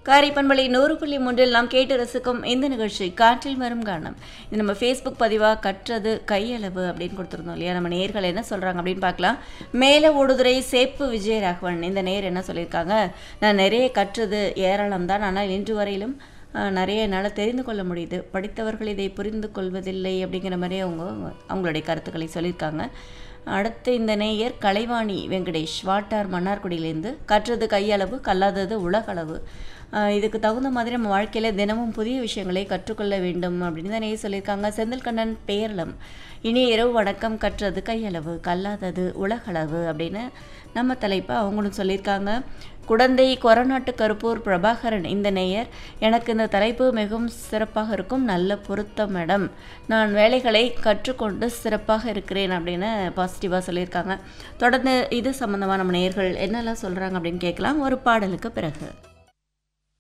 காரைப்பண்பளி நூறு புள்ளி மூன்றில் நாம் கேட்டு ரசிக்கும் இந்த நிகழ்ச்சி காற்றில் வரும் காரணம் இது நம்ம ஃபேஸ்புக் பதிவாக கற்றது கையளவு அப்படின்னு கொடுத்துருந்தோம் இல்லையா நம்ம நேர்கள் என்ன சொல்கிறாங்க அப்படின்னு பார்க்கலாம் மேலே ஓடுதுறை சேப்பு விஜயராகவன் இந்த நேர் என்ன சொல்லியிருக்காங்க நான் நிறைய கற்றது ஏராளம் தான் ஆனால் இன்று வரையிலும் ஆஹ், நிறைய என்னால் தெரிந்து கொள்ள முடியுது படித்தவர்கள் இதை புரிந்து கொள்வதில்லை அப்படிங்கிற மாதிரி அவங்க அவங்களுடைய கருத்துக்களை சொல்லியிருக்காங்க அடுத்து இந்த நேயர் கலைவாணி வெங்கடேஷ் வாட்டார் மன்னார்குடியிலேருந்து கற்றது கையளவு கல்லாதது உலகளவு ஆஹ் இதுக்கு தகுந்த மாதிரி நம்ம வாழ்க்கையில் தினமும் புதிய விஷயங்களை கற்றுக்கொள்ள வேண்டும் அப்படின்னு தான் நேயர் சொல்லியிருக்காங்க செந்தில்கண்ணன் பேரளம் இனி இரவு வணக்கம் கற்றது கையளவு கல்லாதது உலகளவு அப்படின்னு நம்ம தலைப்பை அவங்களும் சொல்லியிருக்காங்க குடந்தை கொரநாட்டு கருப்பூர் பிரபாகரன் இந்த நேயர் எனக்கு இந்த தலைப்பு மிகவும் சிறப்பாக இருக்கும் நல்ல பொருத்தம் மேடம் நான் வேலைகளை கற்றுக்கொண்டு சிறப்பாக இருக்கிறேன் அப்படின்னு பாசிட்டிவாக சொல்லியிருக்காங்க தொடர்ந்து இது சம்மந்தமாக நம்ம நேயர்கள் என்னெல்லாம் சொல்கிறாங்க அப்படின்னு கேட்கலாம் ஒரு பாடலுக்கு பிறகு